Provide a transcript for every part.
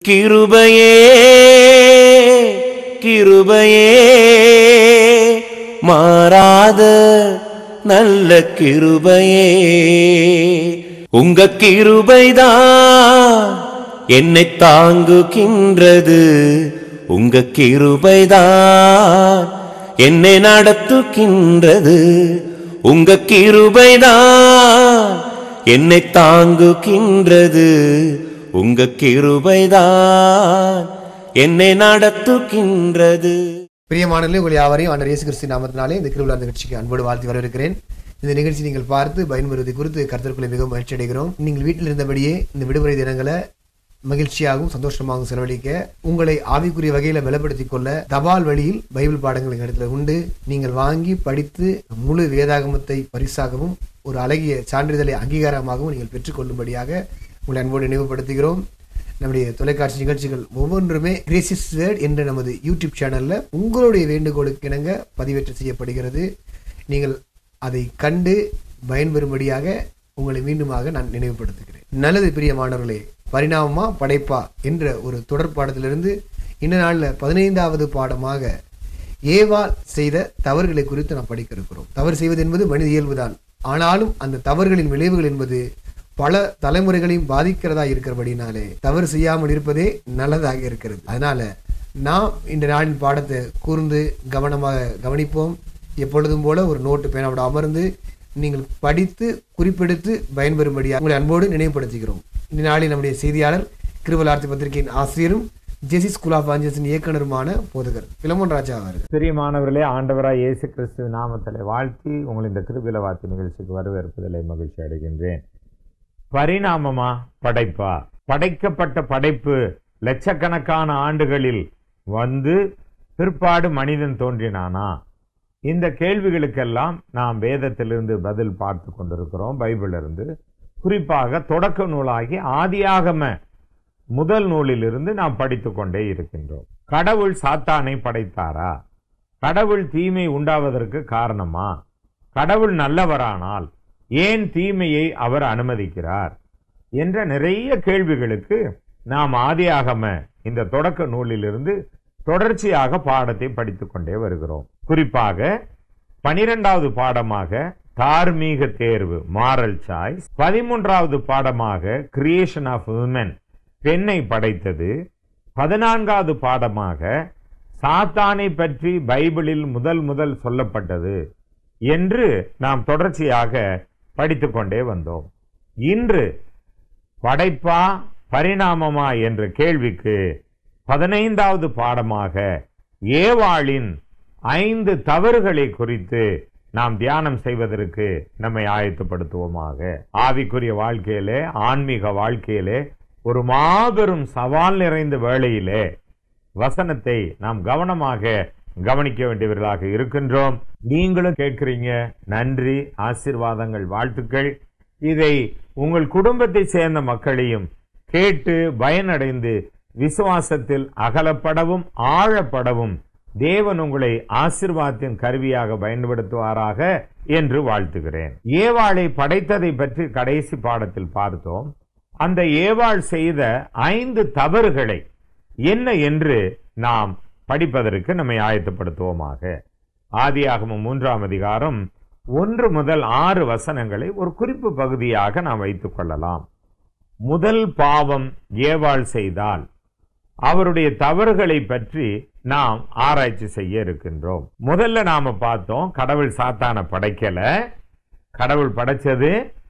கிருபையே கிருபையே மாறாத நல்ல கிருபையே உங்க கிருபைதான் என்னை தாங்குகின்றது உங்க கிருபைதான் என்னை நடத்துகின்றது உங்க கிருபைதான் என்னை தாங்குகின்றது உங்க கிருபைதான் என்னை நடத்துகின்றது பிரியமானவர்களே உங்கள் யாவரையும் ஆண்டர் இயேசு கிறிஸ்து நாமத்தினாலே இந்த கிருவிழா நிகழ்ச்சிக்கு அன்போடு வாழ்த்தி வரவேற்கிறேன் இந்த நிகழ்ச்சி நீங்கள் பார்த்து பயன்பெறுவது குறித்து கருத்திற்குள்ளே மிகவும் மகிழ்ச்சி அடைகிறோம் நீங்கள் வீட்டில் இருந்தபடியே இந்த விடுமுறை தினங்களை மகிழ்ச்சியாகவும் சந்தோஷமாகவும் செலவழிக்க உங்களை ஆவிக்குரிய வகையில பலப்படுத்திக் கொள்ள தபால் வழியில் பைபிள் பாடங்கள் எங்கள் இடத்துல உண்டு நீங்கள் வாங்கி படித்து முழு வேதாகமத்தை பரிசாகவும் ஒரு அழகிய சான்றிதழை அங்கீகாரமாகவும் நீங்கள் பெற்றுக்கொள்ளும்படியாக உங்களை அன்போடு நினைவுபடுத்துகிறோம் நம்முடைய தொலைக்காட்சி நிகழ்ச்சிகள் ஒவ்வொன்றுமே கிரேசிஸ் வேர்ட் என்ற நமது யூடியூப் சேனல்ல உங்களுடைய வேண்டுகோளுக்கு இணங்க பதிவேற்றம் செய்யப்படுகிறது நீங்கள் அதை கண்டு பயன்பெறும்படியாக உங்களை மீண்டுமாக நான் நினைவுபடுத்துகிறேன் நல்லது பிரியமானவர்களே பரிணாமமா படைப்பா என்ற ஒரு தொடர் பாடத்திலிருந்து இந்த நாளில் பதினைந்தாவது பாடமாக ஏவாள் செய்த தவறுகளை குறித்து நாம் படிக்க இருக்கிறோம் தவறு செய்வது என்பது மனித இயல்புதான் ஆனாலும் அந்த தவறுகளின் விளைவுகள் என்பது பல தலைமுறைகளையும் பாதிக்கிறதா இருக்கிறபடினாலே தவறு செய்யாமல் இருப்பதே நல்லதாக இருக்கிறது அதனால நாம் இந்த நாளின் பாடத்தை கூர்ந்து கவனமாக கவனிப்போம் எப்பொழுதும் போல ஒரு நோட்டு பேனாவோட அமர்ந்து நீங்கள் படித்து குறிப்பெடுத்து பயன்பெறும்படியாக உங்களை அன்போடு நினைவுபடுத்துகிறோம் இந்த நாளில் நம்முடைய செய்தியாளர் கிருவலார்த்தி பத்திரிகையின் ஆசிரியரும் ஜெசி ஸ்கூல் ஆஃப் ஆஞ்சல்ஸின் இயக்குனருமான போதகர் பிலமோன் ராஜா அவர்கள் பிரியமானவர்களே ஆண்டவராய் இயேசு கிறிஸ்துவ நாமத்திலே வாழ்த்தி உங்கள் இந்த கிருபில வார்த்தை நிகழ்ச்சிக்கு வரவேற்பதிலே மகிழ்ச்சி அடைகின்றேன் பரிணாமமா படைப்பா படைக்கப்பட்ட படைப்பு லட்சக்கணக்கான ஆண்டுகளில் வந்து பிற்பாடு மனிதன் தோன்றினானா இந்த கேள்விகளுக்கெல்லாம் நாம் வேதத்திலிருந்து பதில் பார்த்து கொண்டிருக்கிறோம் பைபிளிலிருந்து குறிப்பாக தொடக்க நூலாகி ஆதியாகம முதல் நூலிலிருந்து நாம் படித்து கொண்டே இருக்கின்றோம் கடவுள் சாத்தானை படைத்தாரா கடவுள் தீமை உண்டாவதற்கு காரணமா கடவுள் நல்லவரானால் ஏன் தீமையை அவர் அனுமதிக்கிறார் என்ற நிறைய கேள்விகளுக்கு நாம் ஆதியாகம இந்த தொடக்க நூலிலிருந்து தொடர்ச்சியாக பாடத்தை படித்துக் கொண்டே வருகிறோம் குறிப்பாக பனிரெண்டாவது பாடமாக தார்மீக தேர்வு மாரல் சாய்ஸ் பதிமூன்றாவது பாடமாக கிரியேஷன் ஆஃப் உமன் பெண்ணை படைத்தது பதினான்காவது பாடமாக சாத்தானை பற்றி பைபிளில் முதல் முதல் சொல்லப்பட்டது என்று நாம் தொடர்ச்சியாக படித்துக் கொண்டே வந்தோம் இன்று படைப்பா பரிணாமமா என்ற கேள்விக்கு பதினைந்தாவது பாடமாக ஏவாளின் ஐந்து தவறுகளை குறித்து நாம் தியானம் செய்வதற்கு நம்மை ஆயத்தப்படுத்துவோமாக ஆவிக்குரிய வாழ்க்கையிலே ஆன்மீக வாழ்க்கையிலே ஒரு மாபெரும் சவால் நிறைந்த வேளையிலே வசனத்தை நாம் கவனமாக கவனிக்க வேண்டியவர்களாக இருக்கின்றோம் நீங்களும் கேட்கிறீங்க நன்றி ஆசீர்வாதங்கள் வாழ்த்துக்கள் இதை உங்கள் குடும்பத்தை சேர்ந்த மக்களையும் கேட்டு பயனடைந்து விசுவாசத்தில் அகலப்படவும் ஆழப்படவும் தேவன் உங்களை ஆசிர்வாதத்தின் கருவியாக பயன்படுத்துவாராக என்று வாழ்த்துகிறேன் ஏவாளை படைத்ததை பற்றி கடைசி பாடத்தில் பார்த்தோம் அந்த ஏவாள் செய்த ஐந்து தவறுகளை என்ன என்று நாம் படிப்பதற்கு நம்மை ஆயத்தப்படுத்துவோமாக ஆதியாகமம் மூன்றாம் அதிகாரம் ஒன்று முதல் ஆறு வசனங்களை ஒரு குறிப்பு பகுதியாக நாம் வைத்துக் கொள்ளலாம் முதல் பாவம் ஏவாள் செய்தால் அவருடைய தவறுகளை பற்றி நாம் ஆராய்ச்சி செய்ய இருக்கின்றோம் முதல்ல நாம பார்த்தோம் கடவுள் சாத்தான படைக்கல கடவுள் படைச்சது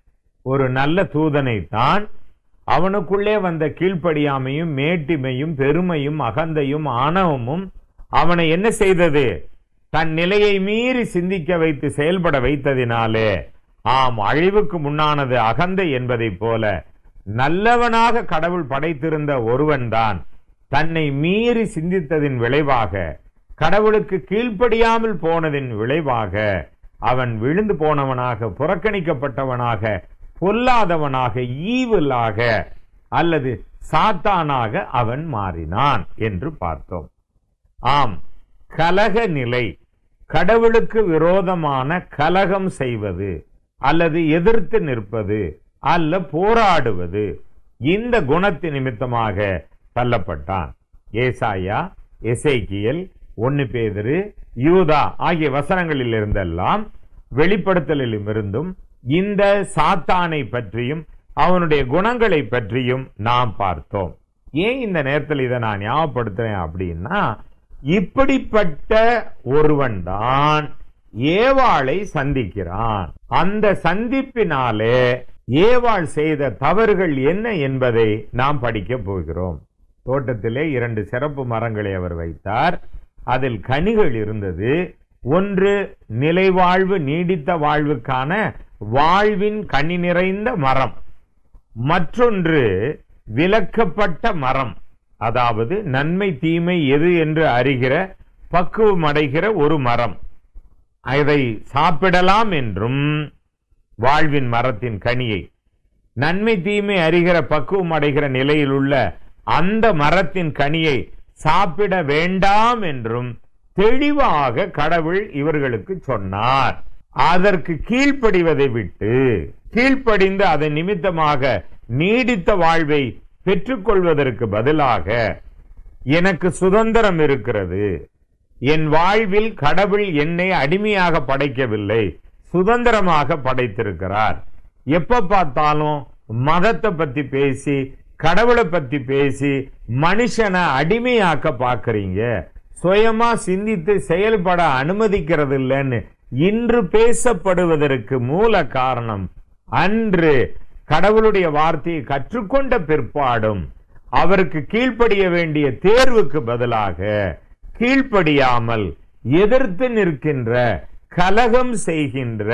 ஒரு நல்ல தூதனை தான் அவனுக்குள்ளே வந்த கீழ்ப்படியாமையும் மேட்டிமையும் பெருமையும் அகந்தையும் ஆணவமும் அவனை என்ன செய்தது தன் நிலையை மீறி சிந்திக்க வைத்து செயல்பட வைத்ததினாலே ஆம் அழிவுக்கு முன்னானது அகந்தை என்பதைப் போல நல்லவனாக கடவுள் படைத்திருந்த ஒருவன்தான் தன்னை மீறி சிந்தித்ததின் விளைவாக கடவுளுக்கு கீழ்ப்படியாமல் போனதின் விளைவாக அவன் விழுந்து போனவனாக புறக்கணிக்கப்பட்டவனாக பொல்லாதவனாக ஈவிலாக அல்லது சாத்தானாக அவன் மாறினான் என்று பார்த்தோம் ஆம் கலக நிலை கடவுளுக்கு விரோதமான கலகம் செய்வது அல்லது எதிர்த்து நிற்பது அல்ல போராடுவது இந்த குணத்தின் நிமித்தமாக தள்ளப்பட்டான் ஏசாயா எசேக்கியல் ஒன்னு பேதுரு யூதா ஆகிய வசனங்களில் இருந்தெல்லாம் வெளிப்படுத்தலிலும் இருந்தும் இந்த சாத்தானை பற்றியும் அவனுடைய குணங்களை பற்றியும் நாம் பார்த்தோம் ஏன் இந்த நேரத்தில் இதை நான் ஞாபகப்படுத்துறேன் அப்படின்னா இப்படிப்பட்ட ஒருவன் தான் ஏவாளை சந்திக்கிறான் அந்த சந்திப்பினாலே ஏவாள் செய்த தவறுகள் என்ன என்பதை நாம் படிக்க போகிறோம் தோட்டத்திலே இரண்டு சிறப்பு மரங்களை அவர் வைத்தார் அதில் கனிகள் இருந்தது ஒன்று நிலைவாழ்வு நீடித்த வாழ்வுக்கான வாழ்வின் கனி நிறைந்த மரம் மற்றொன்று விலக்கப்பட்ட மரம் அதாவது நன்மை தீமை எது என்று அறிகிற பக்குவம் அடைகிற ஒரு மரம் அதை சாப்பிடலாம் என்றும் வாழ்வின் மரத்தின் கனியை நன்மை தீமை அறிகிற பக்குவம் அடைகிற நிலையில் உள்ள அந்த மரத்தின் கனியை சாப்பிட வேண்டாம் என்றும் தெளிவாக கடவுள் இவர்களுக்கு சொன்னார் அதற்கு கீழ்ப்படிவதை விட்டு கீழ்ப்படிந்து அதன் நிமித்தமாக நீடித்த வாழ்வை பெற்றுக்கொள்வதற்கு பதிலாக எனக்கு சுதந்திரம் இருக்கிறது என் வாழ்வில் கடவுள் என்னை அடிமையாக படைக்கவில்லை சுதந்திரமாக படைத்திருக்கிறார் எப்ப பார்த்தாலும் மதத்தை பத்தி பேசி கடவுளை பத்தி பேசி மனுஷனை அடிமையாக்க பாக்குறீங்க சுயமா சிந்தித்து செயல்பட அனுமதிக்கிறது இல்லைன்னு இன்று பேசப்படுவதற்கு மூல காரணம் அன்று கடவுளுடைய வார்த்தையை கற்றுக்கொண்ட பிற்பாடும் அவருக்கு கீழ்ப்படிய வேண்டிய தேர்வுக்கு பதிலாக கீழ்ப்படியாமல் எதிர்த்து நிற்கின்ற கலகம் செய்கின்ற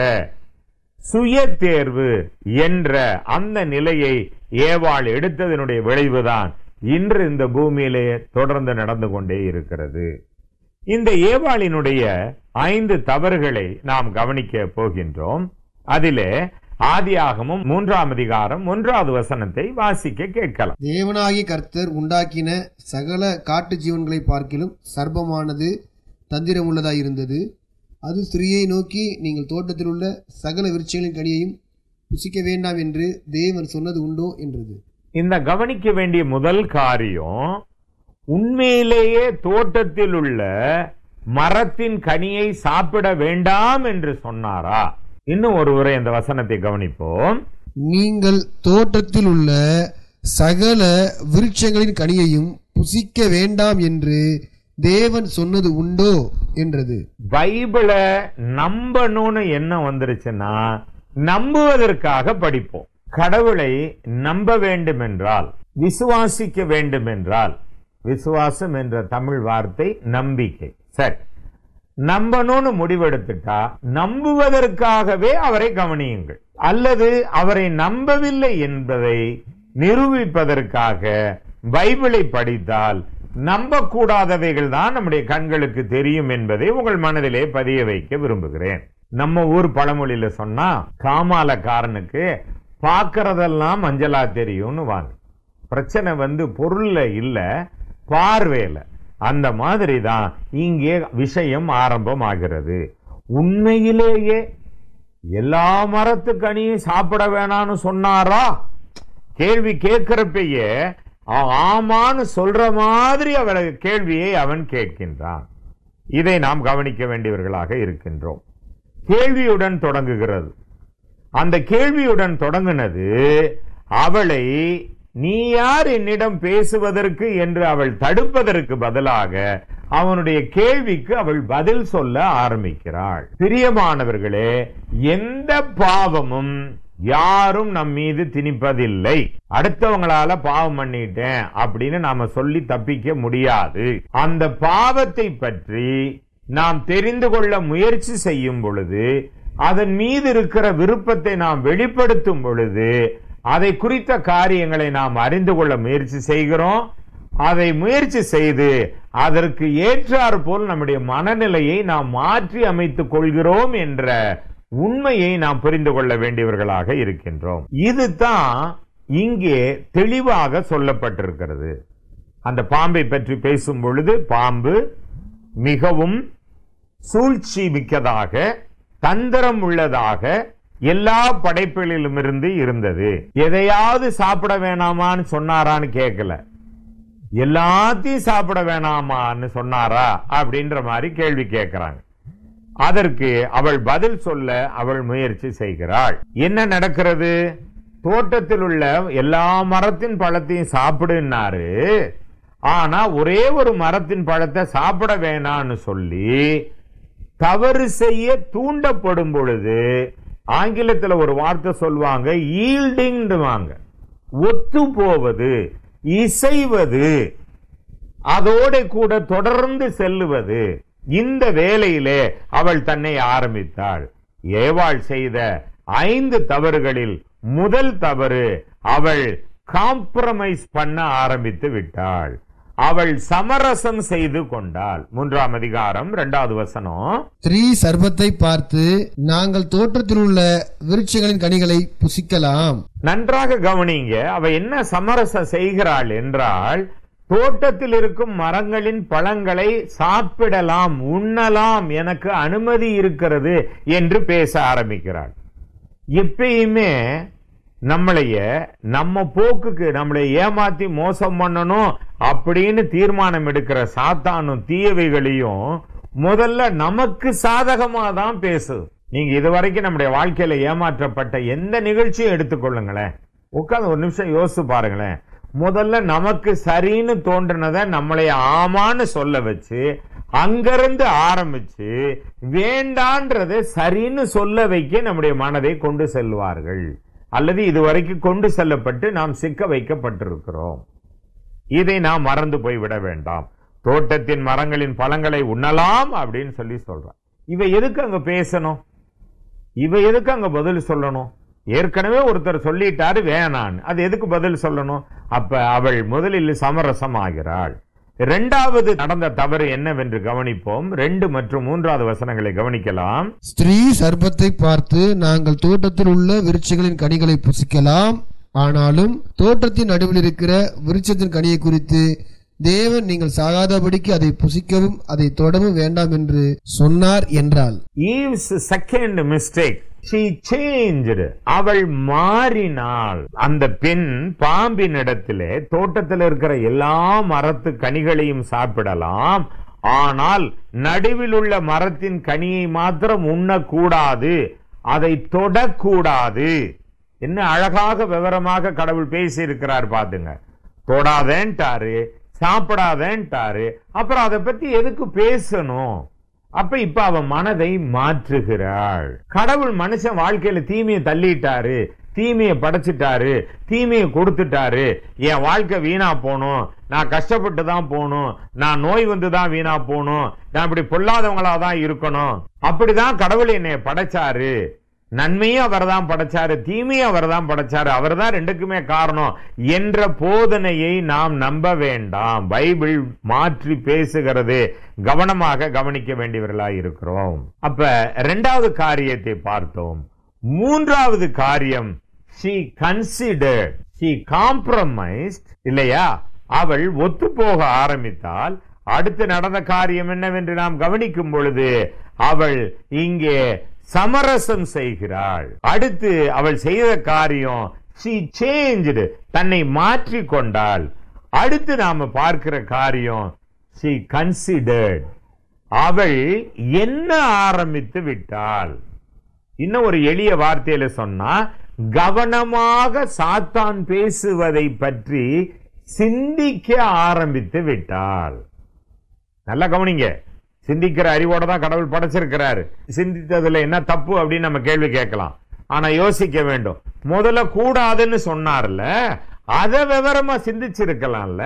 சுய தேர்வு என்ற அந்த நிலையை ஏவாள் எடுத்ததனுடைய விளைவுதான் இன்று இந்த பூமியிலே தொடர்ந்து நடந்து கொண்டே இருக்கிறது இந்த ஏவாளினுடைய ஐந்து தவறுகளை நாம் கவனிக்க போகின்றோம் அதிலே ஆதியாகமும் மூன்றாம் அதிகாரம் ஒன்றாவது வசனத்தை வாசிக்க கேட்கலாம் தேவனாகிய கர்த்தர் உண்டாக்கின சகல காட்டு ஜீவன்களை பார்க்கிலும் சர்ப்பமானது தந்திரமுள்ளதாய் இருந்தது அது ஸ்திரீயை நோக்கி நீங்கள் தோட்டத்தில் உள்ள சகல விருட்சங்களின் கனியையும் புசிக்க வேண்டாம் என்று தேவன் சொன்னது உண்டோ என்றது இந்த கவனிக்க வேண்டிய முதல் காரியம் உண்மையிலேயே தோட்டத்தில் உள்ள மரத்தின் கனியை சாப்பிட வேண்டாம் என்று சொன்னாரா இன்னும் ஒருவரை இந்த வசனத்தை கவனிப்போம் நீங்கள் தோட்டத்தில் உள்ள சகல விருட்சங்களின் கனியையும் புசிக்க வேண்டாம் என்று தேவன் சொன்னது உண்டோ என்றது பைபிளை நம்பணும்னு என்ன வந்துருச்சுன்னா நம்புவதற்காக படிப்போம் கடவுளை நம்ப வேண்டும் என்றால் விசுவாசிக்க வேண்டும் என்றால் விசுவாசம் என்ற தமிழ் வார்த்தை நம்பிக்கை சரி நம்பணும்னு முடிவெடுத்துட்டா நம்புவதற்காகவே அவரை கவனியுங்கள் அல்லது அவரை நம்பவில்லை என்பதை நிரூபிப்பதற்காக பைபிளை படித்தால் நம்பக்கூடாதவைகள் தான் நம்முடைய கண்களுக்கு தெரியும் என்பதை உங்கள் மனதிலே பதிய வைக்க விரும்புகிறேன் நம்ம ஊர் பழமொழியில சொன்னா காமாலக்காரனுக்கு பார்க்கறதெல்லாம் மஞ்சளா தெரியும்னு வாங்க பிரச்சனை வந்து பொருள்ல இல்ல பார்வையில அந்த மாதிரி தான் இங்கே விஷயம் ஆரம்பமாகிறது உண்மையிலேயே எல்லா மரத்து கனியும் சாப்பிட வேணாம்னு சொன்னாரா கேள்வி கேட்கிறப்பயே ஆ- ஆமான்னு சொல்ற மாதிரி அவரை கேள்வியை அவன் கேட்கின்றான் இதை நாம் கவனிக்க வேண்டியவர்களாக இருக்கின்றோம் கேள்வியுடன் தொடங்குகிறது அந்த கேள்வியுடன் தொடங்கினது அவளை நீ யார் என்னிடம் பேசுவதற்கு என்று அவள் தடுப்பதற்கு பதிலாக அவனுடைய கேள்விக்கு அவள் பதில் சொல்ல ஆரம்பிக்கிறாள் பிரியமானவர்களே எந்த பாவமும் யாரும் நம் மீது திணிப்பதில்லை அடுத்தவங்களால பாவம் பண்ணிட்டேன் அப்படின்னு நாம சொல்லி தப்பிக்க முடியாது அந்த பாவத்தை பற்றி நாம் தெரிந்து கொள்ள முயற்சி செய்யும் பொழுது அதன் மீது இருக்கிற விருப்பத்தை நாம் வெளிப்படுத்தும் பொழுது அதை குறித்த காரியங்களை நாம் அறிந்து கொள்ள முயற்சி செய்கிறோம் அதை முயற்சி செய்து அதற்கு ஏற்றாறு போல் நம்முடைய மனநிலையை நாம் மாற்றி அமைத்துக் கொள்கிறோம் என்ற உண்மையை நாம் புரிந்து கொள்ள வேண்டியவர்களாக இருக்கின்றோம் இதுதான் இங்கே தெளிவாக சொல்லப்பட்டிருக்கிறது அந்த பாம்பை பற்றி பேசும் பொழுது பாம்பு மிகவும் சூழ்ச்சி மிக்கதாக தந்திரம் உள்ளதாக எல்லா படைப்புகளிலுமிருந்து இருந்தது எதையாவது சாப்பிட வேணாமான்னு சொன்னாரான்னு கேட்கல எல்லாத்தையும் சாப்பிட வேணாமான்னு சொன்னாரா அப்படின்ற மாதிரி கேள்வி கேட்கிறாங்க அதற்கு அவள் பதில் சொல்ல அவள் முயற்சி செய்கிறாள் என்ன நடக்கிறது தோட்டத்தில் உள்ள எல்லா மரத்தின் பழத்தையும் சாப்பிடுனாரு ஆனா ஒரே ஒரு மரத்தின் பழத்தை சாப்பிட வேணான்னு சொல்லி தவறு செய்ய தூண்டப்படும் பொழுது ஆங்கிலத்துல ஒரு வார்த்தை சொல்லுவாங்க ஈல்டிங்டுவாங்க ஒத்து போவது இசைவது அதோட கூட தொடர்ந்து செல்லுவது இந்த வேலையிலே அவள் தன்னை ஆரம்பித்தாள் ஏவாள் செய்த ஐந்து தவறுகளில் முதல் தவறு அவள் காம்ப்ரமைஸ் பண்ண ஆரம்பித்து விட்டாள் அவள் சமரசம் செய்து கொண்டாள் மூன்றாம் அதிகாரம் இரண்டாவது வசனம் ஸ்திரீ சர்பத்தை பார்த்து நாங்கள் தோட்டத்தில் உள்ள விருட்சங்களின் கனிகளை புசிக்கலாம் நன்றாக கவனிங்க அவ என்ன சமரசம் செய்கிறாள் என்றால் தோட்டத்தில் இருக்கும் மரங்களின் பழங்களை சாப்பிடலாம் உண்ணலாம் எனக்கு அனுமதி இருக்கிறது என்று பேச ஆரம்பிக்கிறாள் எப்பயுமே நம்மளைய நம்ம போக்குக்கு நம்மளை ஏமாத்தி மோசம் பண்ணணும் அப்படின்னு தீர்மானம் எடுக்கிற சாத்தானும் தீயவைகளையும் முதல்ல நமக்கு சாதகமா தான் பேசும் நீங்க இதுவரைக்கும் நம்முடைய வாழ்க்கையில ஏமாற்றப்பட்ட எந்த நிகழ்ச்சியும் எடுத்துக்கொள்ளுங்களேன் உட்கார்ந்து ஒரு நிமிஷம் யோசிச்சு பாருங்களேன் முதல்ல நமக்கு சரின்னு தோன்றினதை நம்மளை ஆமான்னு சொல்ல வச்சு அங்கிருந்து ஆரம்பிச்சு வேண்டான்றதை சரின்னு சொல்ல வைக்க நம்முடைய மனதை கொண்டு செல்வார்கள் அல்லது இதுவரைக்கும் கொண்டு செல்லப்பட்டு நாம் சிக்க வைக்கப்பட்டிருக்கிறோம் இதை நாம் மறந்து போய் விட வேண்டாம் தோட்டத்தின் மரங்களின் பழங்களை உண்ணலாம் அப்படின்னு சொல்லி சொல்றான் இவ எதுக்கு அங்க பேசணும் இவ எதுக்கு அங்க பதில் சொல்லணும் ஏற்கனவே ஒருத்தர் சொல்லிட்டாரு வேணான் அது எதுக்கு பதில் சொல்லணும் அப்ப அவள் முதலில் சமரசம் ஆகிறாள் இரண்டாவது நடந்த தவறு என்னவென்று கவனிப்போம் ரெண்டு மற்றும் மூன்றாவது வசனங்களை கவனிக்கலாம் ஸ்திரீ சர்பத்தை பார்த்து நாங்கள் தோட்டத்தில் உள்ள விருட்சங்களின் கனிகளை புசிக்கலாம் ஆனாலும் தோட்டத்தின் நடுவில் இருக்கிற விருட்சத்தின் கனியை குறித்து தேவன் நீங்கள் சாகாதபடிக்கு அதை புசிக்கவும் அதை தொடவும் வேண்டாம் என்று சொன்னார் என்றாள் Eve's second mistake she changed அவள் மாறினாள் அந்த பெண் பாம்பின் இடத்திலே தோட்டத்தில் இருக்கிற எல்லா மரத்து கனிகளையும் சாப்பிடலாம் ஆனால் நடுவில் உள்ள மரத்தின் கனியை மாத்திரம் உண்ணக்கூடாது அதை தொடக்கூடாது என்ன அழகாக விவரமாக கடவுள் பேசி இருக்கிறார் பாத்துங்க தொடாதேன்ட்டாரு சாப்பிடாதேன்ட்டாரு அப்புறம் அதை பத்தி எதுக்கு பேசணும் அப்ப இப்ப அவ மனதை மாற்றுகிறாள் கடவுள் மனுஷன் வாழ்க்கையில தீமையை தள்ளிட்டாரு தீமையை படைச்சிட்டாரு தீமையை கொடுத்துட்டாரு என் வாழ்க்கை வீணா போகணும் நான் கஷ்டப்பட்டு தான் போகணும் நான் நோய் வந்து தான் வீணா போகணும் நான் இப்படி பொல்லாதவங்களா தான் இருக்கணும் அப்படிதான் கடவுள் என்னை படைச்சாரு நன்மையும் அவர் தான் படைச்சாரு தீமையும் அவர் தான் படைச்சாரு அவர் தான் ரெண்டுக்குமே காரணம் என்ற போதனையை நாம் நம்ப வேண்டாம் பைபிள் மாற்றி பேசுகிறது கவனமாக கவனிக்க வேண்டியவர்களாய் இருக்கிறோம் அப்ப இரண்டாவது காரியத்தை பார்த்தோம் மூன்றாவது காரியம் she considered she compromised இல்லையா அவள் ஒத்து போக ஆரம்பித்தால் அடுத்து நடந்த காரியம் என்னவென்று நாம் கவனிக்கும் பொழுது அவள் இங்கே சமரசம் செய்கிறாள் அடுத்து அவள் செய்த காரியம் she changed தன்னை மாற்றிக் கொண்டாள் அடுத்து நாம பார்க்கிற காரியம் she considered அவள் என்ன ஆரம்பித்து விட்டாள் இன்னும் ஒரு எளிய வார்த்தையில சொன்னா கவனமாக சாத்தான் பேசுவதை பற்றி சிந்திக்க ஆரம்பித்து விட்டாள் நல்லா கவனிங்க சிந்திக்கிற அறிவோட தான் கடவுள் படைச்சிருக்கிறாரு சிந்தித்ததுல என்ன தப்பு அப்படின்னு நம்ம கேள்வி கேட்கலாம் ஆனா யோசிக்க வேண்டும் முதல்ல கூடாதுன்னு சொன்னார்ல அதை விவரமா சிந்திச்சிருக்கலாம்ல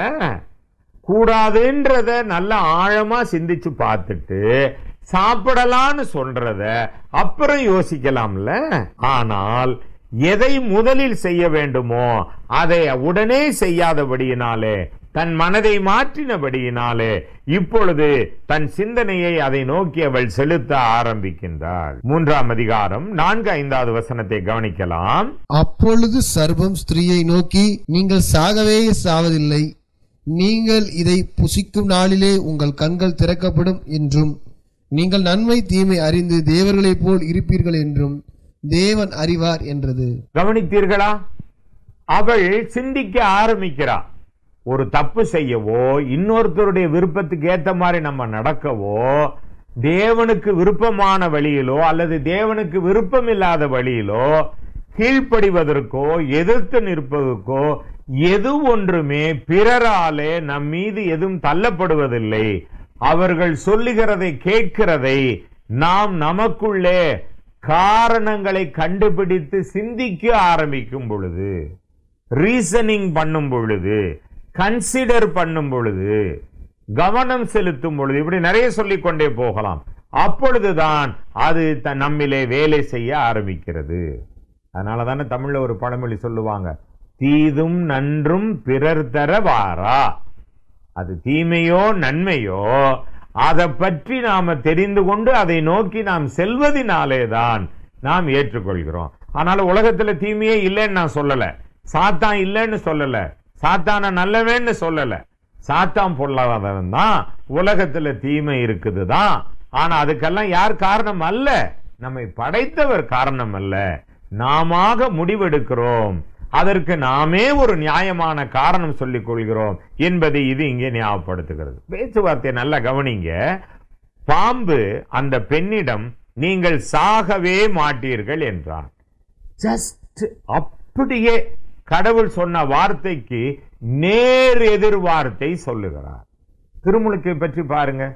கூடாதுன்றத நல்ல ஆழமா சிந்திச்சு பார்த்துட்டு சாப்பிடலான்னு சொல்றத அப்புறம் யோசிக்கலாம்ல ஆனால் எதை முதலில் செய்ய வேண்டுமோ அதை உடனே செய்யாதபடியினாலே தன் மனதை மாற்றினபடியினாலே இப்பொழுது தன் சிந்தனையை அதை நோக்கி அவள் செலுத்த ஆரம்பிக்கின்றாள் மூன்றாம் அதிகாரம் நான்கு ஐந்தாவது வசனத்தை கவனிக்கலாம் அப்பொழுது சர்வம் ஸ்திரீயை நோக்கி நீங்கள் சாகவே சாவதில்லை நீங்கள் இதை புசிக்கும் நாளிலே உங்கள் கண்கள் திறக்கப்படும் என்றும் நீங்கள் நன்மை தீமை அறிந்து தேவர்களைப் போல் இருப்பீர்கள் என்றும் தேவன் அறிவார் என்றது கவனித்தீர்களா அவள் சிந்திக்க ஆரம்பிக்கிறாள் ஒரு தப்பு செய்யவோ இன்னொருத்தருடைய விருப்பத்துக்கு ஏத்த மாதிரி நம்ம நடக்கவோ தேவனுக்கு விருப்பமான வழியிலோ அல்லது தேவனுக்கு விருப்பம் இல்லாத வழியிலோ கீழ்ப்படிவதற்கோ எதிர்த்து நிற்பதற்கோ எது ஒன்றுமே பிறராலே நம் மீது எதுவும் தள்ளப்படுவதில்லை அவர்கள் சொல்லுகிறதை கேட்கிறதை நாம் நமக்குள்ளே காரணங்களை கண்டுபிடித்து சிந்திக்க ஆரம்பிக்கும் பொழுது ரீசனிங் பண்ணும் பொழுது கன்சிடர் பண்ணும் பொழுது கவனம் செலுத்தும் பொழுது இப்படி நிறைய சொல்லிக் கொண்டே போகலாம் அப்பொழுதுதான் அது த- நம்மிலே வேலை செய்ய ஆரம்பிக்கிறது அதனால தானே தமிழ்ல ஒரு பழமொழி சொல்லுவாங்க தீதும் நன்றும் பிறர் தர வாரா அது தீமையோ நன்மையோ அதை பற்றி நாம தெரிந்து கொண்டு அதை நோக்கி நாம் செல்வதினாலே தான் நாம் ஏற்றுக்கொள்கிறோம் ஆனால் உலகத்துல தீமையே இல்லைன்னு நான் சொல்லல சாத்தான் இல்லைன்னு சொல்லல சாத்தான நல்லவேன்னு சொல்லல சாத்தான் பொல்லாதவன் தான் உலகத்துல தீமை இருக்குது தான் ஆனா அதுக்கெல்லாம் யார் காரணம் அல்ல நம்மை படைத்தவர் காரணம் அல்ல நாமாக முடிவெடுக்கிறோம் அதற்கு நாமே ஒரு நியாயமான காரணம் சொல்லிக் கொள்கிறோம் என்பதை இது இங்கே ஞாபகப்படுத்துகிறது பேச்சுவார்த்தையை நல்லா கவனிங்க பாம்பு அந்த பெண்ணிடம் நீங்கள் சாகவே மாட்டீர்கள் என்றான் ஜஸ்ட் அப்படியே கடவுள் சொன்ன வார்த்தைக்கு நேர் எதிர் வார்த்தை சொல்லுகிறார் திருமுழுக்கை பற்றி பாருங்க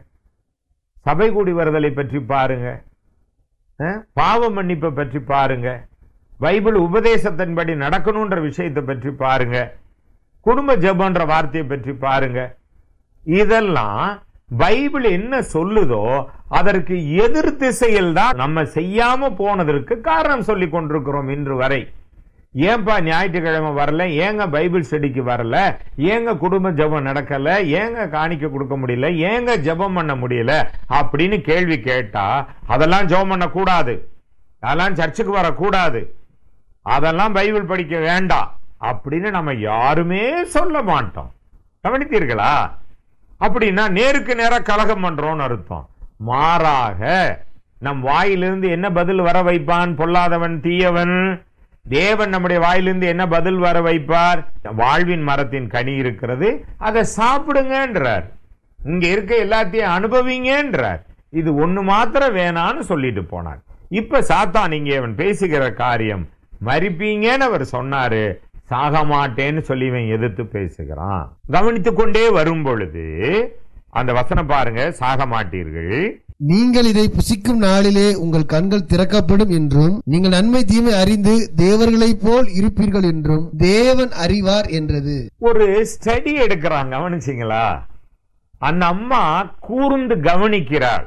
சபை கூடி வருதலை பற்றி பாருங்க அஹ், பாவ மன்னிப்பை பற்றி பாருங்க பைபிள் உபதேசத்தின்படி நடக்கணுன்ற விஷயத்தை பற்றி பாருங்க குடும்ப ஜெபன்ற வார்த்தையை பற்றி பாருங்க இதெல்லாம் பைபிள் என்ன சொல்லுதோ அதற்கு எதிர் திசையில் தான் நம்ம செய்யாம போனதற்கு காரணம் சொல்லிக் கொண்டிருக்கிறோம் இன்று வரை ஏன்பா ஞாயிற்றுக்கிழமை வரல ஏங்க பைபிள் ஸ்டடிக்கு வரல ஏங்க குடும்ப ஜெபம் நடக்கல ஏங்க காணிக்க கொடுக்க முடியல ஏங்க ஜெபம் பண்ண முடியல அப்படின்னு கேள்வி கேட்டா அதெல்லாம் ஜெபம் பண்ண கூடாது அதெல்லாம் சர்ச்சுக்கு வரக்கூடாது அதெல்லாம் பைபிள் படிக்க வேண்டாம் அப்படின்னு நம்ம யாருமே சொல்ல மாட்டோம் கவனித்தீர்களா அப்படின்னா நேருக்கு நேரா கலகம் பண்றோம்னு அர்த்தம் மாறாக நம் வாயிலிருந்து என்ன பதில் வர வைப்பான் பொல்லாதவன் தீயவன் தேவன் நம்முடைய வாயிலிருந்து என்ன பதில் வர வைப்பார் வாழ்வின் மரத்தின் கனி இருக்கிறது அதை சாப்பிடுங்கன்றார் இங்க இருக்க எல்லாத்தையும் அனுபவிங்கன்றார் இது ஒண்ணு மாத்திரம் வேணான்னு சொல்லிட்டு போனார் இப்ப சாத்தான் இங்கே அவன் பேசுகிற காரியம் மறிப்பீங்கன்னு அவர் சொன்னாரு சாக மாட்டேன்னு சொல்லி இவன் எதிர்த்து பேசுகிறான் கவனித்துக் கொண்டே வரும் பொழுது அந்த வசனம் பாருங்க சாக மாட்டீர்கள் நீங்கள் இதை புசிக்கும் நாளிலே உங்கள் கண்கள் திறக்கப்படும் என்றும் நீங்கள் நன்மை தீமை அறிந்து தேவர்களைப் போல் இருப்பீர்கள் என்றும் தேவன் அறிவார் என்றது ஒரு ஸ்டடி எடுக்கிறாங்க கவனிச்சிங்களா அந்த அம்மா கூர்ந்து கவனிக்கிறாள்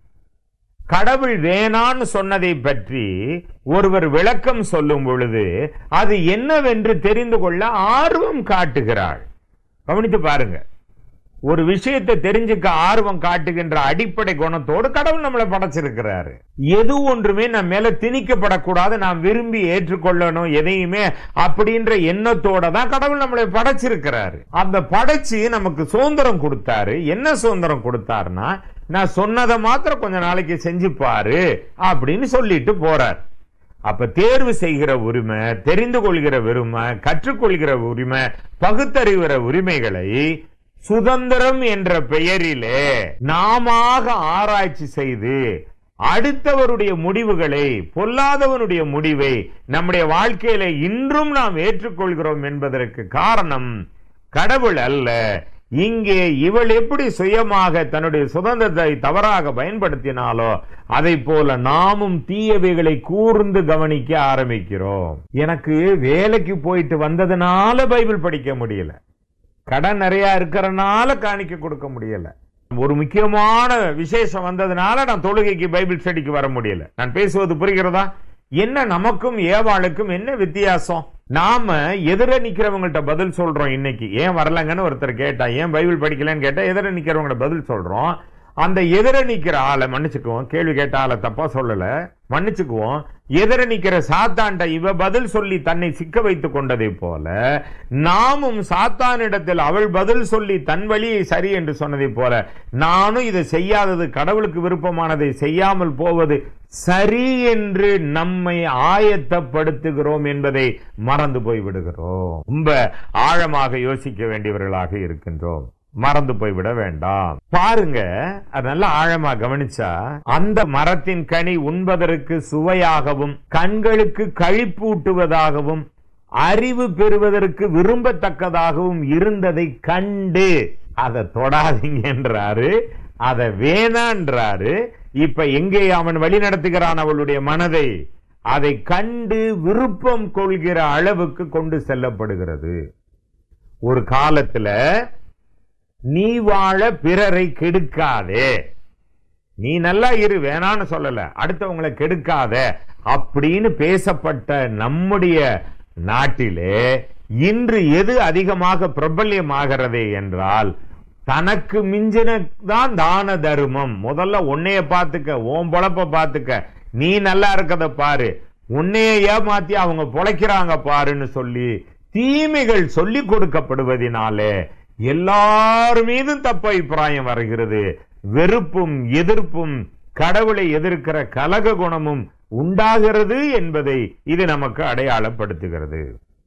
கடவுள் வேணான்னு சொன்னதை பற்றி ஒருவர் விளக்கம் சொல்லும் பொழுது அது என்னவென்று தெரிந்து கொள்ள ஆர்வம் காட்டுகிறாள் கவனித்து பாருங்க ஒரு விஷயத்தை தெரிஞ்சுக்க ஆர்வம் காட்டுகின்ற அடிப்படை குணத்தோடு கடவுள் நம்மளை படைச்சிருக்கிறாரு எது ஒன்றுமே நம்ம மேல திணிக்கப்படக்கூடாது நாம் விரும்பி ஏற்றுக்கொள்ளணும் எதையுமே அப்படின்ற எண்ணத்தோட தான் கடவுள் நம்மளை படைச்சிருக்கிறாரு அந்த படைச்சு நமக்கு சுதந்திரம் கொடுத்தாரு என்ன சுதந்திரம் கொடுத்தாருன்னா நான் சொன்னதை மாத்திரம் கொஞ்ச நாளைக்கு செஞ்சு பாரு அப்படின்னு சொல்லிட்டு போறார் அப்ப தேர்வு செய்கிற உரிமை தெரிந்து கொள்கிற உரிமை கற்றுக்கொள்கிற உரிமை பகுத்தறிகிற உரிமைகளை சுதந்திரம் என்ற பெயரிலே நாமாக ஆராய்ச்சி செய்து அடுத்தவருடைய முடிவுகளை பொல்லாதவனுடைய முடிவை நம்முடைய வாழ்க்கையில இன்றும் நாம் ஏற்றுக்கொள்கிறோம் என்பதற்கு காரணம் கடவுள் அல்ல இங்கே இவள் எப்படி சுயமாக தன்னுடைய சுதந்திரத்தை தவறாக பயன்படுத்தினாலோ அதை போல நாமும் தீயவைகளை கூர்ந்து கவனிக்க ஆரம்பிக்கிறோம் எனக்கு வேலைக்கு போயிட்டு வந்ததுனால பைபிள் படிக்க முடியல கடன் நிறைய இருக்கிறனால காணிக்க கொடுக்க முடியல ஒரு முக்கியமான விசேஷம் வந்ததுனால நான் தொழுகைக்கு பைபிள் ஸ்டடிக்கு வர முடியல நான் பேசுவது புரிகிறதா என்ன நமக்கும் ஏவாளுக்கும் என்ன வித்தியாசம் நாம எதிர நிக்கிறவங்கள்ட்ட பதில் சொல்றோம் இன்னைக்கு ஏன் வரலங்கன்னு ஒருத்தர் கேட்டா ஏன் பைபிள் படிக்கலன்னு கேட்டா எதிர நிக்கிறவங்கள்ட்ட பதில் சொல்றோம் அந்த எதிர நிக்கிற ஆளை மன்னிச்சுக்குவோம் கேள்வி கேட்ட ஆளை தப்பா சொல்லல மன்னிச்சுக்குவோம் எதிர நிக்கிற சாத்தான்ட இவ பதில் சொல்லி தன்னை சிக்க வைத்துக் கொண்டதை போல நாமும் சாத்தானிடத்தில் அவள் பதில் சொல்லி தன் வழியை சரி என்று சொன்னதை போல நானும் இதை செய்யாதது கடவுளுக்கு விருப்பமானதை செய்யாமல் போவது சரி என்று நம்மை ஆயத்தப்படுத்துகிறோம் என்பதை மறந்து போய் விடுகிறோம் ரொம்ப ஆழமாக யோசிக்க வேண்டியவர்களாக இருக்கின்றோம் மறந்து போய்விட வேண்டாம் பாருங்க அது நல்லா ஆழமா கவனிச்சா அந்த மரத்தின் கனி உண்பதற்கு சுவையாகவும் கண்களுக்கு கழிப்பூட்டுவதாகவும் அறிவு பெறுவதற்கு விரும்பத்தக்கதாகவும் இருந்ததை கண்டு அதை தொடாதீங்கன்றாரு அதை வேணான்றாரு இப்ப எங்கே அவன் வழி நடத்துகிறான் அவளுடைய மனதை அதை கண்டு விருப்பம் கொள்கிற அளவுக்கு கொண்டு செல்லப்படுகிறது ஒரு காலத்துல நீ வாழ பிறரை கெடுக்காதே நீ நல்லா இரு வேணான்னு சொல்லல அடுத்தவங்களை கெடுக்காத அப்படின்னு பேசப்பட்ட நம்முடைய நாட்டிலே இன்று எது அதிகமாக பிரபல்யமாகிறதே என்றால் தனக்கு மிஞ்சினதான் தான தர்மம் முதல்ல உன்னைய பார்த்துக்க உன் பொழப்ப பார்த்துக்க நீ நல்லா இருக்கத பாரு உன்னைய ஏமாத்தி அவங்க பொழைக்கிறாங்க பாருன்னு சொல்லி தீமைகள் சொல்லிக் கொடுக்கப்படுவதினாலே எல்லார் மீதும் தப்பு அபிப்பிராயம் வருகிறது வெறுப்பும் எதிர்ப்பும் கடவுளை எதிர்க்கிற கலக குணமும் உண்டாகிறது என்பதை இது நமக்கு அடையாளப்படுத்துகிறது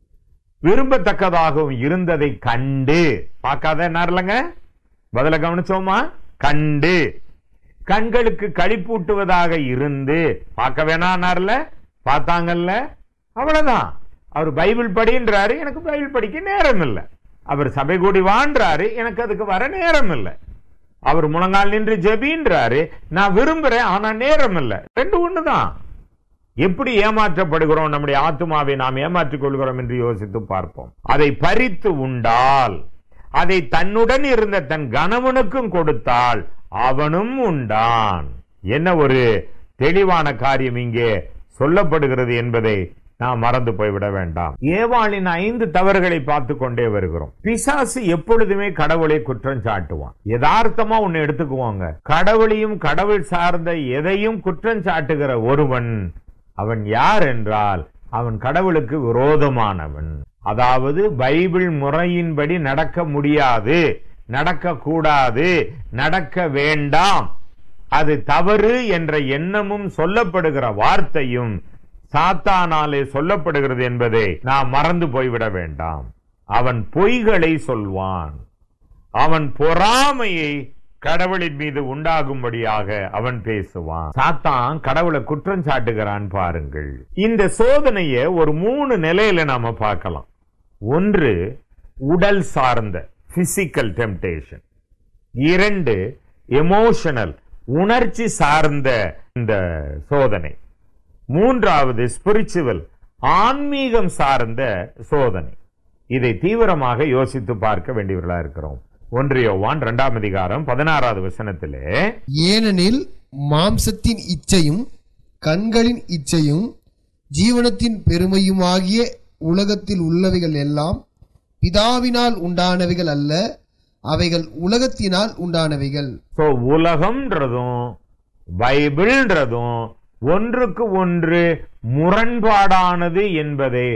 விரும்பத்தக்கதாகவும் இருந்ததை கண்டு பார்க்காத இல்லைங்க பதில கவனிச்சோமா கண்டு கண்களுக்கு களிப்பூட்டுவதாக இருந்து பார்க்க வேணான்னார்ல பார்த்தாங்கல்ல அவ்வளவுதான் அவர் பைபிள் படின்றாரு எனக்கு பைபிள் படிக்க நேரம் இல்லை அவர் சபை கூடி வான்றாரு எனக்கு அதுக்கு வர நேரம் இல்லை அவர் முழங்கால் நின்று ஜெபின்றாரு நான் விரும்புறேன் ஆனா நேரம் இல்லை ரெண்டு ஒண்ணுதான் எப்படி ஏமாற்றப்படுகிறோம் நம்முடைய ஆத்மாவை நாம் ஏமாற்றிக் கொள்கிறோம் என்று யோசித்து பார்ப்போம் அதை பறித்து உண்டால் அதை தன்னுடன் இருந்த தன் கணவனுக்கும் கொடுத்தால் அவனும் உண்டான் என்ன ஒரு தெளிவான காரியம் இங்கே சொல்லப்படுகிறது என்பதை நாம் மறந்து போய்விட வேண்டாம் ஏவாளின் ஐந்து தவறுகளை பார்த்து கொண்டே வருகிறோம் பிசாசு எப்பொழுதுமே கடவுளை குற்றம் சாட்டுவான் யதார்த்தமா ஒன்னு எடுத்துக்குவாங்க கடவுளையும் கடவுள் சார்ந்த எதையும் குற்றம் சாட்டுகிற ஒருவன் அவன் யார் என்றால் அவன் கடவுளுக்கு விரோதமானவன் அதாவது பைபிள் முறையின்படி நடக்க முடியாது நடக்க கூடாது நடக்க வேண்டாம் அது தவறு என்ற எண்ணமும் சொல்லப்படுகிற வார்த்தையும் சாத்தானாலே சொல்லப்படுகிறது என்பதை நாம் மறந்து போய்விட வேண்டாம் அவன் பொய்களை சொல்வான் அவன் பொறாமையை கடவுளின் மீது உண்டாகும்படியாக அவன் பேசுவான் சாத்தான் கடவுளை குற்றம் சாட்டுகிறான் பாருங்கள் இந்த சோதனையை ஒரு மூணு நிலையில நாம பார்க்கலாம் ஒன்று உடல் சார்ந்த பிசிக்கல் டெம்டேஷன் இரண்டு எமோஷனல் உணர்ச்சி சார்ந்த இந்த சோதனை மூன்றாவது ஸ்பிரிச்சுவல் ஆன்மீகம் சார்ந்த சோதனை இதை தீவிரமாக யோசித்து பார்க்க வேண்டியவர்களா இருக்கிறோம் ஒன்றியோவான் இரண்டாம் அதிகாரம் பதினாறாவது வசனத்திலே ஏனெனில் மாம்சத்தின் இச்சையும் கண்களின் இச்சையும் ஜீவனத்தின் பெருமையுமாகிய உலகத்தில் உள்ளவைகள் எல்லாம் பிதாவினால் உண்டானவைகள் அல்ல அவைகள் உலகத்தினால் உண்டானவைகள் சோ உலகம்ன்றதும் பைபிள்ன்றதும் ஒன்றுக்கு ஒன்று முரண்பாடானது என்பதை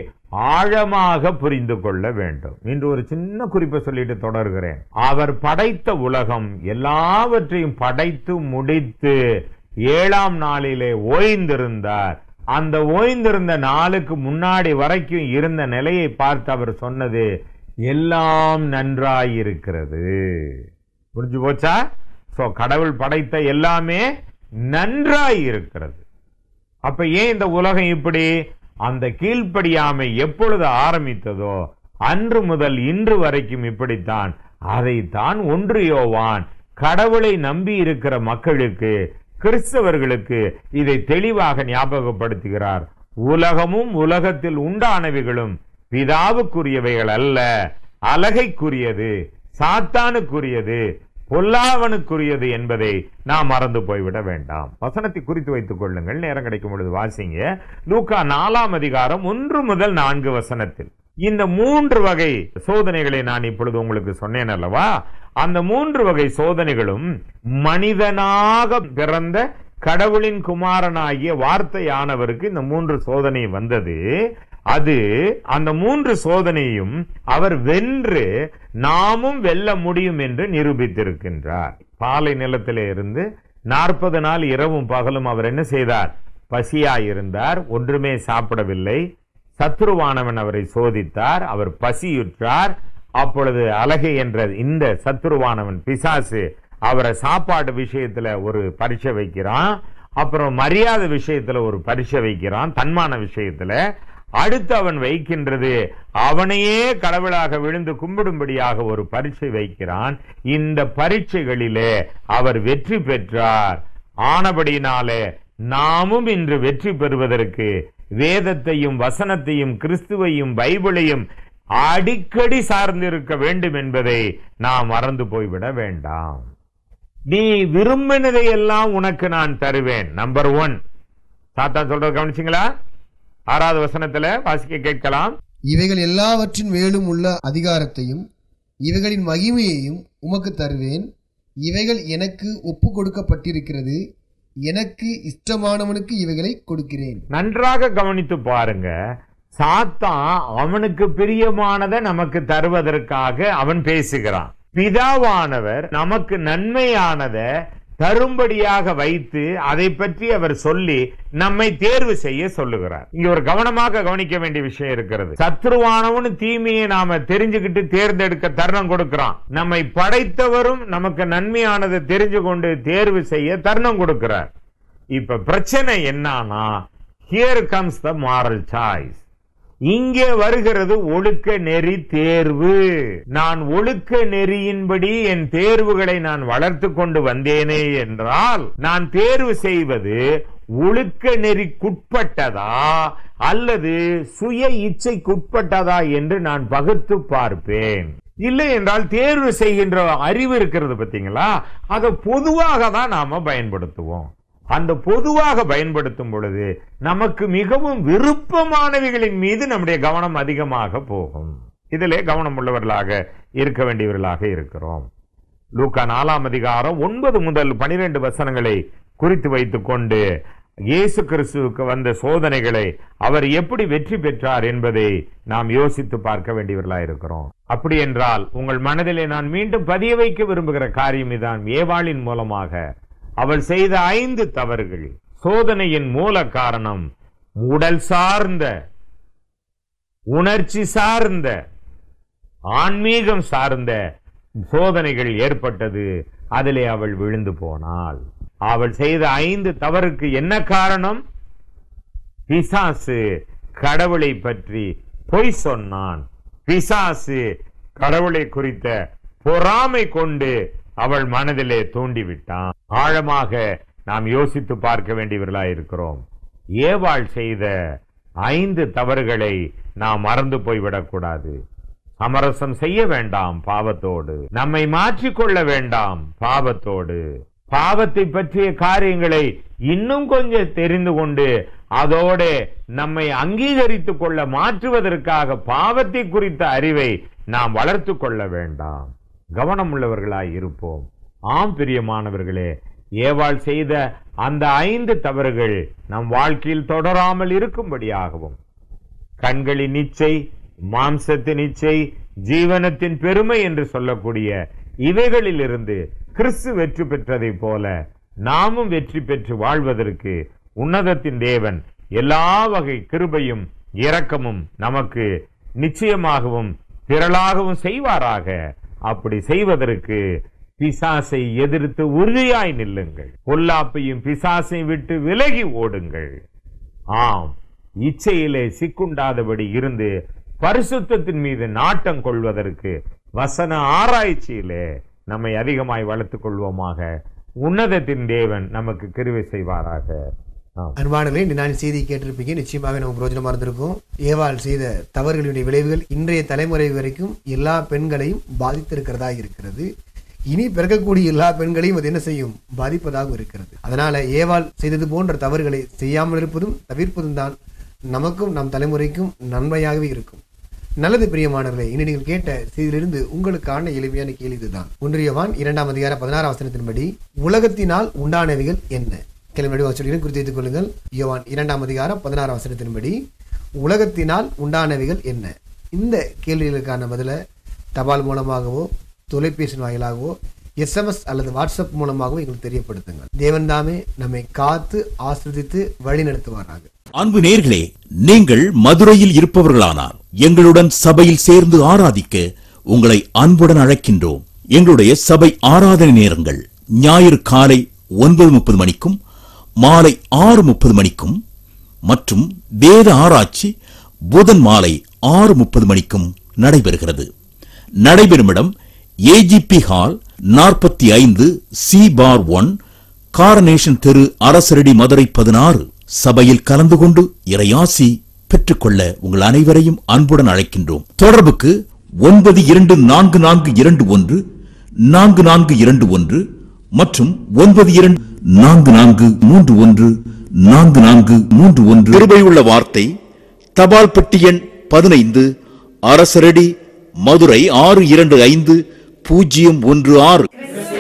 ஆழமாக புரிந்து கொள்ள வேண்டும் இன்று ஒரு சின்ன குறிப்பை சொல்லிட்டு தொடர்கிறேன் அவர் படைத்த உலகம் எல்லாவற்றையும் படைத்து முடித்து ஏழாம் நாளிலே ஓய்ந்திருந்தார் அந்த ஓய்ந்திருந்த நாளுக்கு முன்னாடி வரைக்கும் இருந்த நிலையை பார்த்து அவர் சொன்னது எல்லாம் நன்றாயிருக்கிறது புரிஞ்சு போச்சா சோ கடவுள் படைத்த எல்லாமே நன்றாய் இருக்கிறது அப்ப ஏன் இந்த உலகம் இப்படி அந்த கீழ்ப்படியாமை எப்பொழுது ஆரம்பித்ததோ அன்று முதல் இன்று வரைக்கும் இப்படித்தான் அதைத்தான் ஒன்று யோவான் கடவுளை நம்பி இருக்கிற மக்களுக்கு கிறிஸ்தவர்களுக்கு இதை தெளிவாக ஞாபகப்படுத்துகிறார் உலகமும் உலகத்தில் உண்டானவைகளும் பிதாவுக்குரியவைகள் அல்ல அலகைக்குரியது சாத்தானுக்குரியது பொல்லாவனுக்குரியது என்பதை நாம் மறந்து போய்விட வேண்டாம் வசனத்தை குறித்து வைத்துக் கொள்ளுங்கள் நேரம் கிடைக்கும் பொழுது வாசிங்க லூக்கா நாலாம் அதிகாரம் ஒன்று முதல் நான்கு வசனத்தில் இந்த மூன்று வகை சோதனைகளை நான் இப்பொழுது உங்களுக்கு சொன்னேன் அல்லவா அந்த மூன்று வகை சோதனைகளும் மனிதனாக பிறந்த கடவுளின் குமாரனாகிய வார்த்தையானவருக்கு இந்த மூன்று சோதனை வந்தது அது அந்த மூன்று சோதனையும் அவர் வென்று நாமும் வெல்ல முடியும் என்று நிரூபித்திருக்கின்றார் பாலை நிலத்திலே இருந்து நாற்பது நாள் இரவும் பகலும் அவர் என்ன செய்தார் பசியாயிருந்தார் ஒன்றுமே சாப்பிடவில்லை சத்ருவானவன் அவரை சோதித்தார் அவர் பசியுற்றார் அப்பொழுது அழகை என்ற இந்த சத்ருவானவன் பிசாசு அவரை சாப்பாடு விஷயத்துல ஒரு பரீட்சை வைக்கிறான் அப்புறம் மரியாதை விஷயத்துல ஒரு பரீட்சை வைக்கிறான் தன்மான விஷயத்துல அடுத்து அவன் வைக்கின்றது அவனையே கடவுளாக விழுந்து கும்பிடும்படியாக ஒரு பரீட்சை வைக்கிறான் இந்த பரீட்சைகளிலே அவர் வெற்றி பெற்றார் ஆனபடியினாலே நாமும் இன்று வெற்றி பெறுவதற்கு வேதத்தையும் வசனத்தையும் கிறிஸ்துவையும் பைபிளையும் அடிக்கடி சார்ந்திருக்க வேண்டும் என்பதை நாம் மறந்து போய்விட வேண்டாம் நீ விரும்பினதை எல்லாம் உனக்கு நான் தருவேன் நம்பர் ஒன் சாத்தான் சொல்றது கவனிச்சிங்களா ஆறாவது வசனத்துல வாசிக்க கேட்கலாம் இவைகள் எல்லாவற்றின் மேலும் உள்ள அதிகாரத்தையும் இவைகளின் மகிமையையும் உமக்கு தருவேன் இவைகள் எனக்கு ஒப்பு கொடுக்கப்பட்டிருக்கிறது எனக்கு இஷ்டமானவனுக்கு இவைகளை கொடுக்கிறேன் நன்றாக கவனித்து பாருங்க சாத்தான் அவனுக்கு பிரியமானதை நமக்கு தருவதற்காக அவன் பேசுகிறான் பிதாவானவர் நமக்கு நன்மையானதை தரும்படியாக வைத்து அதை பற்றி அவர் சொல்லி நம்மை தேர்வு செய்ய சொல்லுகிறார் இங்க ஒரு கவனமாக கவனிக்க வேண்டிய விஷயம் இருக்கிறது சத்ருவானவனு தீமையை நாம தெரிஞ்சுக்கிட்டு தேர்ந்தெடுக்க தருணம் கொடுக்கிறான் நம்மை படைத்தவரும் நமக்கு நன்மையானதை தெரிஞ்சு கொண்டு தேர்வு செய்ய தருணம் கொடுக்கிறார் இப்ப பிரச்சனை என்னன்னா here comes the moral choice இங்கே வருகிறது ஒழுக்க நெறி தேர்வு நான் ஒழுக்க நெறியின்படி என் தேர்வுகளை நான் வளர்த்து கொண்டு வந்தேனே என்றால் நான் தேர்வு செய்வது ஒழுக்க நெறிக்குட்பட்டதா அல்லது சுய இச்சைக்குட்பட்டதா என்று நான் பகுத்து பார்ப்பேன் இல்லை என்றால் தேர்வு செய்கின்ற அறிவு இருக்கிறது பாத்தீங்களா அதை பொதுவாக தான் நாம பயன்படுத்துவோம் அந்த பொதுவாக பயன்படுத்தும் பொழுது நமக்கு மிகவும் விருப்பமானவைகளின் மீது நம்முடைய கவனம் அதிகமாக போகும் இதிலே கவனம் உள்ளவர்களாக இருக்க வேண்டியவர்களாக இருக்கிறோம் லூக்கா நாலாம் அதிகாரம் ஒன்பது முதல் பனிரெண்டு வசனங்களை குறித்து வைத்துக் கொண்டு இயேசு கிறிஸ்துவுக்கு வந்த சோதனைகளை அவர் எப்படி வெற்றி பெற்றார் என்பதை நாம் யோசித்து பார்க்க வேண்டியவர்களாக இருக்கிறோம் அப்படி என்றால் உங்கள் மனதிலே நான் மீண்டும் பதிய வைக்க விரும்புகிற காரியம் இதான் ஏவாளின் மூலமாக அவள் செய்த ஐந்து தவறுகள் சோதனையின் மூல காரணம் உடல் சார்ந்த உணர்ச்சி சார்ந்த ஆன்மீகம் சார்ந்த சோதனைகள் ஏற்பட்டது அதிலே அவள் விழுந்து போனாள் அவள் செய்த ஐந்து தவறுக்கு என்ன காரணம் பிசாசு கடவுளை பற்றி பொய் சொன்னான் பிசாசு கடவுளை குறித்த பொறாமை கொண்டு அவள் மனதிலே தூண்டிவிட்டான் ஆழமாக நாம் யோசித்து பார்க்க வேண்டியவர்களாய் இருக்கிறோம் ஏவாள் செய்த ஐந்து தவறுகளை நாம் மறந்து போய்விடக்கூடாது சமரசம் செய்ய வேண்டாம் பாவத்தோடு நம்மை மாற்றிக்கொள்ள வேண்டாம் பாவத்தோடு பாவத்தை பற்றிய காரியங்களை இன்னும் கொஞ்சம் தெரிந்து கொண்டு அதோட நம்மை அங்கீகரித்துக் கொள்ள மாற்றுவதற்காக பாவத்தை குறித்த அறிவை நாம் வளர்த்து கொள்ள வேண்டாம் கவனம் உள்ளவர்களாய் இருப்போம் ஆம் பிரியமானவர்களே ஏவாள் செய்த அந்த ஐந்து தவறுகள் நம் வாழ்க்கையில் தொடராமல் இருக்கும்படியாகவும் கண்களின் இச்சை மாம்சத்தின் இச்சை ஜீவனத்தின் பெருமை என்று சொல்லக்கூடிய இவைகளில் இருந்து கிறிஸ்து வெற்றி பெற்றதைப் போல நாமும் வெற்றி பெற்று வாழ்வதற்கு உன்னதத்தின் தேவன் எல்லா வகை கிருபையும் இரக்கமும் நமக்கு நிச்சயமாகவும் திரளாகவும் செய்வாராக அப்படி செய்வதற்கு பிசாசை எதிர்த்து உறுதியாய் நில்லுங்கள் பொல்லாப்பையும் பிசாசை விட்டு விலகி ஓடுங்கள் ஆம் இச்சையிலே சிக்குண்டாதபடி இருந்து பரிசுத்தத்தின் மீது நாட்டம் கொள்வதற்கு வசன ஆராய்ச்சியிலே நம்மை அதிகமாய் வளர்த்துக் கொள்வோமாக உன்னதத்தின் தேவன் நமக்கு கிருவை செய்வாராக ஆம் அன்பானவர்களே இந்த நான் செய்தி கேட்டிருப்பீங்க நிச்சயமாக நமக்கு பிரோஜனமா இருந்திருக்கும் ஏவாள் செய்த தவறுகளுடைய விளைவுகள் இன்றைய தலைமுறை வரைக்கும் எல்லா பெண்களையும் பாதித்திருக்கிறதா இருக்கிறது இனி பிறக்கக்கூடிய எல்லா பெண்களையும் அது என்ன செய்யும் பாதிப்பதாக இருக்கிறது அதனால ஏவாள் செய்தது போன்ற தவறுகளை செய்யாமல் இருப்பதும் தவிர்ப்பதும் தான் நமக்கும் நம் தலைமுறைக்கும் நன்மையாகவே இருக்கும் நல்லது பிரியமானவர்களே இனி நீங்கள் கேட்ட செய்தியிலிருந்து உங்களுக்கான எளிமையான கேள்வி இதுதான் ஒன்றியவான் இரண்டாம் அதிகார பதினாறாம் வசனத்தின்படி உலகத்தினால் உண்டானவைகள் என்ன கேள்வி சொல்கிறேன் குறித்து வைத்துக் கொள்ளுங்கள் யோவான் இரண்டாம் அதிகாரம் பதினாறாம் வசனத்தின்படி உலகத்தினால் உண்டானவைகள் என்ன இந்த கேள்விகளுக்கான பதில தபால் மூலமாகவோ தொலைபேசி வாயிலாகவோ எஸ்எம்எஸ் அல்லது வாட்ஸ்அப் மூலமாகவோ எங்களுக்கு தெரியப்படுத்துங்கள் தேவன் தாமே நம்மை காத்து ஆசிர்வதித்து வழி நடத்துவாராக அன்பு நேர்களே நீங்கள் மதுரையில் இருப்பவர்களானால் எங்களுடன் சபையில் சேர்ந்து ஆராதிக்க உங்களை அன்புடன் அழைக்கின்றோம் எங்களுடைய சபை ஆராதனை நேரங்கள் ஞாயிறு காலை ஒன்பது முப்பது மணிக்கும் மாலை ஆறு முப்பது மணிக்கும் மற்றும் வேத ஆராய்ச்சி புதன் மாலை ஆறு முப்பது மணிக்கும் நடைபெறுகிறது நடைபெறும் இடம் ஏஜிபி ஹால் நாற்பத்தி ஐந்து சி பார் ஒன் காரனேஷன் தெரு அரசரடி மதுரை பதினாறு சபையில் கலந்து கொண்டு இறையாசி பெற்றுக்கொள்ள உங்கள் அனைவரையும் அன்புடன் அழைக்கின்றோம் தொடர்புக்கு ஒன்பது இரண்டு நான்கு நான்கு இரண்டு ஒன்று நான்கு நான்கு இரண்டு ஒன்று மற்றும் ஒன்பது இரண்டு நான்கு நான்கு மூன்று ஒன்று நான்கு நான்கு மூன்று ஒன்று கிருபையுள்ள வார்த்தை தபால் பெட்டி எண் பதினைந்து அரசரடி மதுரை ஆறு இரண்டு ஐந்து பூஜ்ஜியம் ஒன்று ஆறு